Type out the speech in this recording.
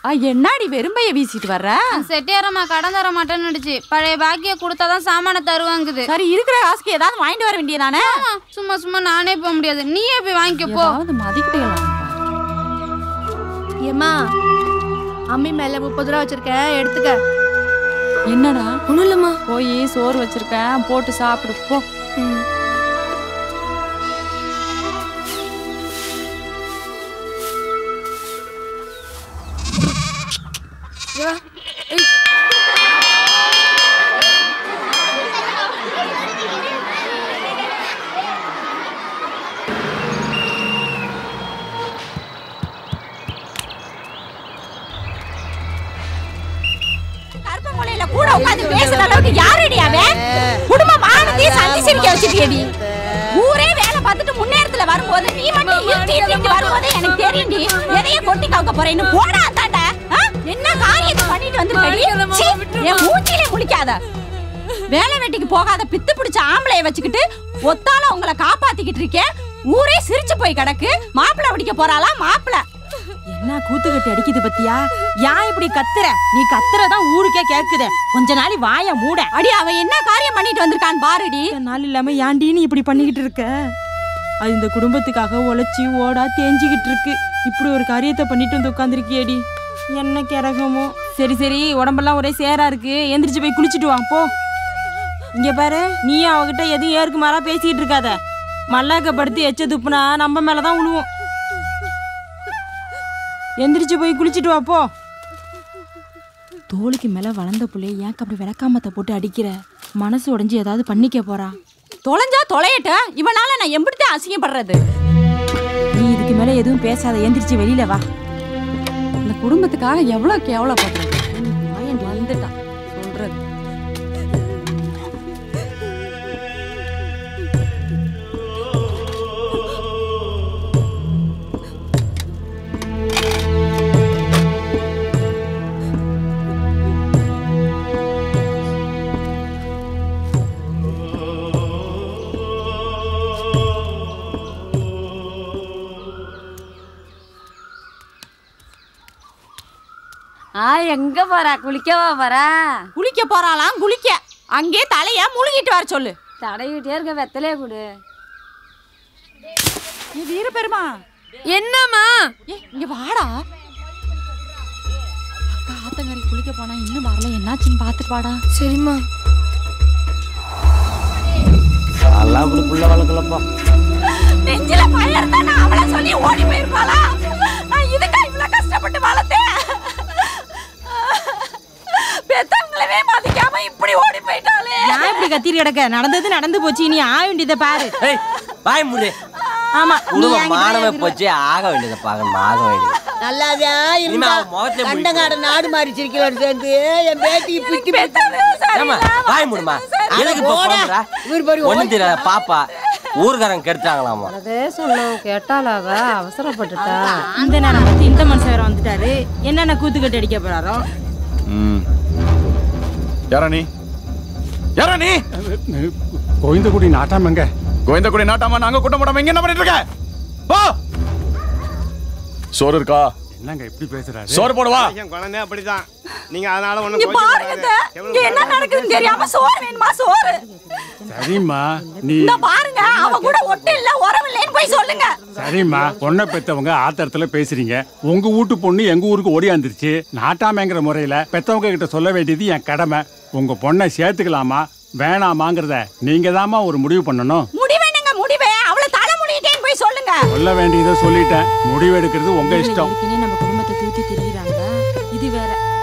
ஆ, என்னடி வெறும்பைய வீசிட்டு வர்ற செட்டியாரம்மா கடன் தர மாட்டேன்னுடுச்சு பழைய பாக்கிய கொடுத்தாதான் சாமானை தருவாங்குது சரி இருக்கிற காசுக்கு ஏதாவது வாங்கிட்டு வர வேண்டியதானே ஆமா, சும்மா சும்மா நானே போக முடியாது நீயே போய் வாங்கிக்க போ ஏதாவது மதிக்கிட்டே ஏம்மா அம்மி மேல முப்பது ரூபா வச்சிருக்கேன் எடுத்துக்க என்னடா ஒண்ணும் இல்லம்மா போய் சோறு வச்சிருக்கேன் போட்டு சாப்பிடு போ கருப்பமலையில கூட உட்கார்ந்து பேசுற அளவுக்கு யாரடி அவன் குடும்ப மானத்தையே சந்தி சிரிக்க வச்சிருக்கேடி ஊரே வேலை பார்த்துட்டு முன்னேறத்துல வரும்போது நீ மட்டும் இருட்டி இருட்டி வரும்போது எனக்கு தெரியும்டி எதையும் கொட்டி கவுக்க போறேன்னு போடா தாண்டா என்ன காரியத்தை பண்ணிட்டு வந்திருக்கடி சீ, என் மூச்சிலே முழிக்காத வேலை வெட்டிக்கு போகாத பித்து பிடிச்ச ஆம்பளைய வச்சுக்கிட்டு ஒத்தால உங்களை காப்பாத்திக்கிட்டு இருக்கேன் ஊரே சிரிச்சு போய் கிடக்கு மாப்பிள்ளை பிடிக்க போறாளா மாப்பிள்ளை என்ன கூத்து கட்டி அடிக்குது பத்தியா ஏன் இப்படி கத்துற நீ கத்துறதான் ஊருக்கே கேக்குதே கொஞ்ச நாளி வாய மூட அடி அவ என்ன காரியம் பண்ணிட்டு வந்திருக்கான் பாருடி நாள் இல்லாம ஏன்டி நீ இப்படி பண்ணிக்கிட்டு இருக்க அது இந்த குடும்பத்துக்காக உழைச்சி ஓடா தேஞ்சிக்கிட்டு இருக்கு இப்படி ஒரு காரியத்தை பண்ணிட்டு வந்து உட்காந்துருக்கியேடி என்ன கிறகமோ சரி சரி உடம்பெல்லாம் ஒரே சேரா இருக்கு எந்திரிச்சு போய் குளிச்சுட்டு வா போ இங்க பாரு நீ அவகிட்ட எதுவும் ஏற்கு மாறா பேசிக்கிட்டு இருக்காத மல்லாக்கப்படுத்தி எச்ச துப்புனா நம்ம மேலதான் உழுவும் எந்திரிச்சு போய் குளிச்சுட்டு வா போ தோளுக்கு மேல வளர்ந்த புள்ளைய ஏன் அப்படி விளக்காமத்தை போட்டு அடிக்கிற மனசு உடைஞ்சு ஏதாவது பண்ணிக்க போறா தொலைஞ்சா தொலையட்டும் இவனால நான் எப்படித்தான் அசிங்கப்படுறது நீ இதுக்கு மேல எதுவும் பேசாத எந்திரிச்சு வெளியில வா இந்த குடும்பத்துக்காக எவ்வளவு கேவலப்படுறது வாயன் வந்துட்டான் சொல்றது ஆ எங்க போறா குளிக்கவா போறா குளிக்க போறாளாம் குளிக்க அங்கே தலைய முழுகிட்டு வர சொல்லு தடவிட்டே இருக்க வெத்தலையே கொடு நீ வீர பெருமா என்னம்மா ஏ இங்க வாடா அக்கா ஆத்தங்கரை குளிக்க போனா இன்னும் வரல என்னாச்சுன்னு பாத்துட்டு வாடா சரிம்மா நல்லா அப்படி புள்ள வளர்க்கலப்பா நெஞ்சில பயம் இருந்தா நான் அவளை சொல்லி ஓடி போயிருப்பாளா நான் இதுக்கா இவ்வளவு கஷ்டப்பட்டு வளர்த்தேன் பெத்தவங்களவே மதிக்காம இப்படி ஓடி போயிட்டாளே நான் இப்படி கத்திட்டு கிடக்க நடந்தது நடந்து போச்சு நீ ஆக வேண்டியதை பாரு ஏய் வாய் முடி ஆமா நீ குடும்ப என்கிட்ட மானமே எதிர்வு- போச்சு ஆக வேண்டியதை பார்க்கணும் ஆக வேண்டியது நல்லாதா இனிமே இருந்தா அவன் முகத்திலே முழிக்க கண்டங்காட நாடு மாறி சிரிக்கிறோம் சேர்ந்து என் பேட்டிக்கு பிச்சு ஏமா வாய் முடுமா எதுக்கு இப்ப போடா. போடுறா இவர் பாரு ஒண்ணு தெரியாத பாப்பா ஊர்காரங்க கெடுத்தாங்களாமா அதே சொன்னோம் கேட்டாலாவ அவசரப்பட்டுட்டா இந்த நேரம் பார்த்து இந்த மனுஷன் வேற வந்துட்டாரு என்னென்ன கூத்து கட்டி அடிக்க போறாரோ ம் யாரா நீ யாரா நீ கோவிந்தகுடி நாட்டாம எங்க கோவிந்தகுடி நாட்டாம நாங்க கூட்டம் போடாம இங்க என்ன பண்ணிட்டு இருக்க போ சோறு இருக்கா என்னங்க இப்படி பேசுறாரு சோறு போடுவா என் குழந்தை அப்படிதான் நீங்க அதனால இங்க ஒண்ணு பாருங்க இங்க என்ன நடக்குதுன்னு தெரியாம சோறு வேணுமா சோறு சரிம்மா நீ இந்த பாருங்க அவ கூட ஒட்டு இல்ல உறவு இல்லைன்னு போய் சொல்லுங்க சரிம்மா பொண்ணை பெத்தவங்க ஆத்திரத்துல பேசுறீங்க உங்க வீட்டு பொண்ணு எங்க ஊருக்கு ஓடியாந்துருச்சு நாட்டாமைங்கிற முறையில பெத்தவங்க கிட்ட சொல்ல வேண்டியது என் கடமை உங்க பொண்ணை சேர்த்துக்கலாமா வேணாமாங்கிறத நீங்க தாம்மா ஒரு முடிவு பண்ணணும் முடிவேனுங்க முடிவே அவளை தலை முடியிட்டேன்னு போய் சொல்லுங்க சொல்ல வேண்டியதை சொல்லிட்டேன் முடிவு எடுக்கிறது உங்க இஷ்டம் ஏற்கனவே நம்ம குடும்பத்தை தூக்கி திரியிறாங்க இது வேற